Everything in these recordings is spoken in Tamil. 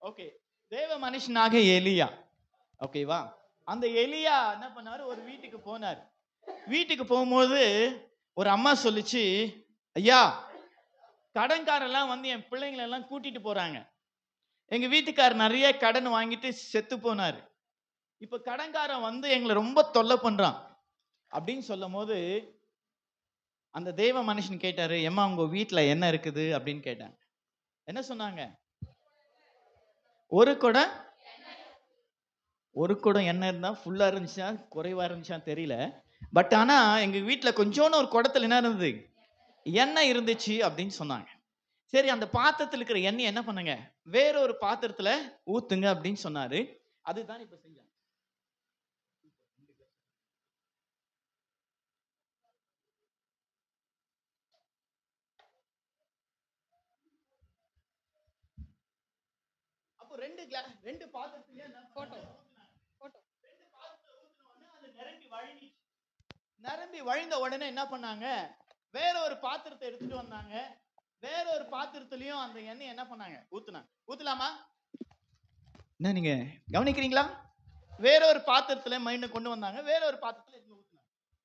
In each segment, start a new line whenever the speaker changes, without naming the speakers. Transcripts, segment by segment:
ஓகே தேவ மனுஷனாக எலியா ஓகேவா அந்த எலியா என்ன பண்ணாரு ஒரு வீட்டுக்கு போனார் வீட்டுக்கு போகும்போது ஒரு அம்மா சொல்லுச்சு ஐயா கடன்காரெல்லாம் வந்து என் பிள்ளைங்களை எல்லாம் கூட்டிட்டு போறாங்க எங்க வீட்டுக்காரர் நிறைய கடன் வாங்கிட்டு செத்து போனாரு இப்ப கடன்காரன் வந்து எங்களை ரொம்ப தொல்லை பண்றான் அப்படின்னு சொல்லும் போது அந்த தேவ மனுஷன் கேட்டாரு எம்மா உங்க வீட்டுல என்ன இருக்குது அப்படின்னு கேட்டாங்க என்ன சொன்னாங்க ஒரு குடம் ஒரு குடம் எண்ணெய் இருந்தா ஃபுல்லா இருந்துச்சா குறைவா இருந்துச்சா தெரியல பட் ஆனா எங்க வீட்டுல கொஞ்சோன்னு ஒரு குடத்துல என்ன இருந்தது எண்ணெய் இருந்துச்சு அப்படின்னு சொன்னாங்க சரி அந்த பாத்திரத்துல இருக்கிற எண்ணெய் என்ன பண்ணுங்க வேற ஒரு பாத்திரத்துல ஊத்துங்க அப்படின்னு சொன்னாரு அதுதான் இப்ப செஞ்சாங்க அப்போ ரெண்டு கிளா ரெண்டு பாத்திரத்துலயே என்ன பண்ணாங்க? ரெண்டு பாத்திரத்துல ஊத்துன உடனே அது நிரம்பி வழிஞ்சிச்சு. நிரம்பி வழிந்த உடனே என்ன பண்ணாங்க வேற ஒரு பாத்திரத்தை எடுத்துட்டு வந்தாங்க வேற ஒரு பாத்திரத்துலயும் அந்த எண்ணெய் என்ன பண்ணாங்க ஊத்துனாங்க ஊத்தலாமா என்ன நீங்க கவனிக்கிறீங்களா வேற ஒரு பாத்திரத்துல மைண்ட கொண்டு வந்தாங்க வேற ஒரு பாத்திரத்துல எடுத்து ஊத்துனாங்க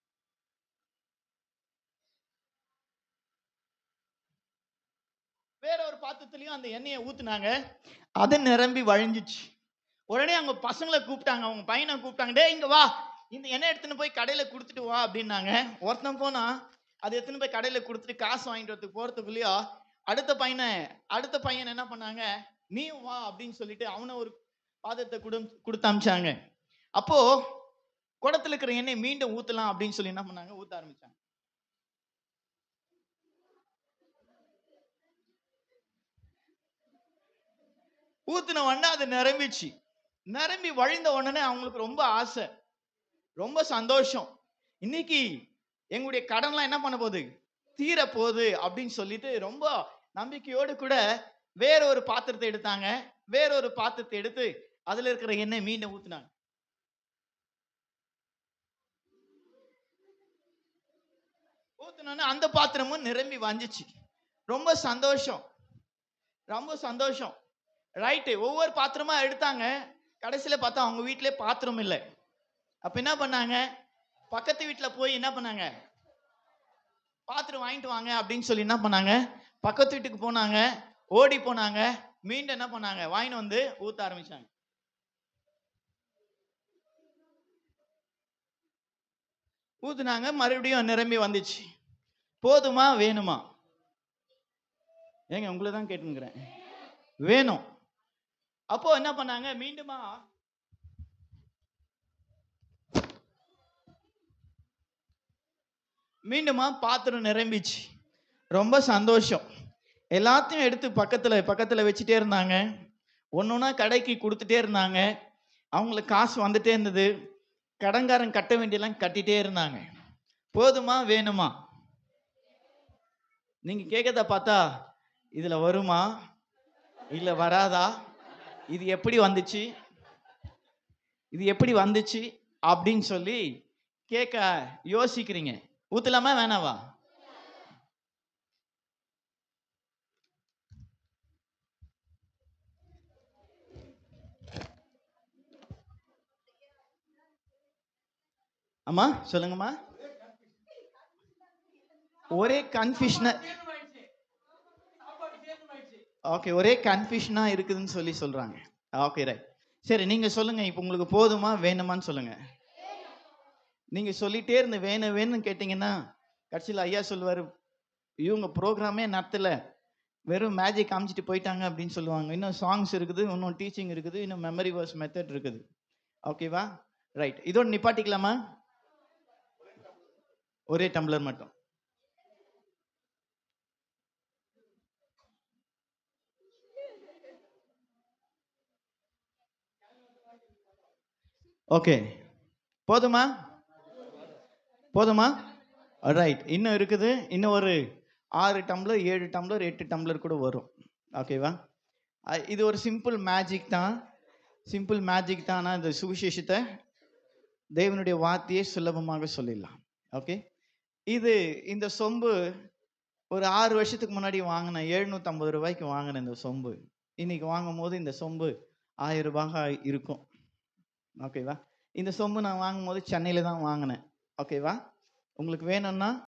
வேற ஒரு பாத்திரத்துலயும் அந்த எண்ணெயை ஊத்துனாங்க அது நிரம்பி வழிஞ்சிச்சு உடனே அவங்க பசங்களை கூப்பிட்டாங்க அவங்க பையனை கூப்பிட்டாங்க டேய் இங்க வா இந்த எண்ணெய் எடுத்துன்னு போய் கடையில கொடுத்துட்டு வா அப்படின்னாங்க ஒருத்தன் போனா அது எடுத்துன்னு போய் கடையில கொடுத்துட்டு காசு வாங்கிட்டு வரதுக்கு போறதுக்குள்ளேயோ அடுத்த பையனை அடுத்த பையன் என்ன பண்ணாங்க நீ வா அப்படின்னு சொல்லிட்டு அவனை ஒரு பாதத்தை கொடு கொடுத்து அமிச்சாங்க அப்போ குடத்துல இருக்கிற எண்ணெய் மீண்டும் ஊத்தலாம் அப்படின்னு சொல்லி என்ன பண்ணாங்க ஊத்த ஆரம்பிச்சாங்க ஊத்துன உடனே அது நிரம்பிச்சு நிரம்பி வழிந்த உடனே அவங்களுக்கு ரொம்ப ஆசை ரொம்ப சந்தோஷம் இன்னைக்கு எங்களுடைய கடன்லாம் என்ன பண்ண போகுது தீர போகுது அப்படின்னு சொல்லிட்டு ரொம்ப நம்பிக்கையோடு கூட வேற ஒரு பாத்திரத்தை எடுத்தாங்க வேற ஒரு பாத்திரத்தை எடுத்து அதுல இருக்கிற எண்ணெய் மீண்டும் ஊத்துனாங்க ஊத்துனோன்னு அந்த பாத்திரமும் நிரம்பி வந்துச்சு ரொம்ப சந்தோஷம் ரொம்ப சந்தோஷம் ரைட்டு ஒவ்வொரு பாத்திரமா எடுத்தாங்க கடைசியில பார்த்தா அவங்க வீட்டிலே பாத்திரம் இல்லை அப்ப என்ன பண்ணாங்க பக்கத்து வீட்டுல போய் என்ன பண்ணாங்க பாத்திரம் வாங்கிட்டு வாங்க அப்படின்னு சொல்லி என்ன பண்ணாங்க பக்கத்து வீட்டுக்கு போனாங்க ஓடி போனாங்க மீண்டும் என்ன பண்ணாங்க வாங்கிட்டு வந்து ஊத்த ஆரம்பிச்சாங்க ஊத்துனாங்க மறுபடியும் நிரம்பி வந்துச்சு போதுமா வேணுமா ஏங்க உங்களை தான் கேட்டுங்கிறேன் வேணும் அப்போ என்ன பண்ணாங்க மீண்டுமா மீண்டுமா பாத்திரம் நிரம்பிச்சு ரொம்ப சந்தோஷம் எல்லாத்தையும் எடுத்து பக்கத்துல பக்கத்துல வச்சுட்டே இருந்தாங்க ஒன்னொன்னா கடைக்கு கொடுத்துட்டே இருந்தாங்க அவங்களுக்கு காசு வந்துட்டே இருந்தது கடன்காரன் கட்ட வேண்டியெல்லாம் கட்டிட்டே இருந்தாங்க போதுமா வேணுமா நீங்க கேட்கறத பார்த்தா இதுல வருமா இல்ல வராதா இது எப்படி வந்துச்சு இது எப்படி வந்துச்சு அப்படின்னு சொல்லி கேட்க யோசிக்கிறீங்க ஊத்தலாமா வேணாவா அம்மா சொல்லுங்கம்மா ஒரே கன்ஃபியூஷன ஓகே ஒரே கன்ஃபியூஷனா இருக்குதுன்னு சொல்லி சொல்றாங்க ஓகே ரைட் சரி நீங்க சொல்லுங்க இப்போ உங்களுக்கு போதுமா வேணுமான்னு சொல்லுங்க நீங்க சொல்லிட்டே இருந்து வேணும் வேணும்னு கேட்டீங்கன்னா கடைசியில் ஐயா சொல்லுவாரு இவங்க ப்ரோக்ராமே நடத்தல வெறும் மேஜிக் காமிச்சிட்டு போயிட்டாங்க அப்படின்னு சொல்லுவாங்க இன்னும் சாங்ஸ் இருக்குது இன்னும் டீச்சிங் இருக்குது இன்னும் மெமரி வர்ஸ் மெத்தட் இருக்குது ஓகேவா ரைட் இதோட நிப்பாட்டிக்கலாமா ஒரே டம்ளர் மட்டும் ஓகே போதுமா போதுமா ரைட் இன்னும் இருக்குது இன்னும் ஒரு ஆறு டம்ளர் ஏழு டம்ளர் எட்டு டம்ளர் கூட வரும் ஓகேவா அ- இது ஒரு சிம்பிள் மேஜிக் தான் சிம்பிள் மேஜிக் தான் ஆனால் இந்த சுவிசேஷத்தை தேவனுடைய வார்த்தையை சுலபமாக சொல்லிடலாம் ஓகே இது இந்த சொம்பு ஒரு ஆறு வருஷத்துக்கு முன்னாடி வாங்கினேன் எழுநூற்றம்பது ரூபாய்க்கு வாங்கினேன் இந்த சொம்பு இன்னைக்கு வாங்கும் போது இந்த சொம்பு ஆயிரம் ரூபாய் இருக்கும் ஓகேவா இந்த சொம்பு நான் வாங்கும் போது சென்னையில் தான் வாங்கினேன் ஓகேவா உங்களுக்கு வேணும்னா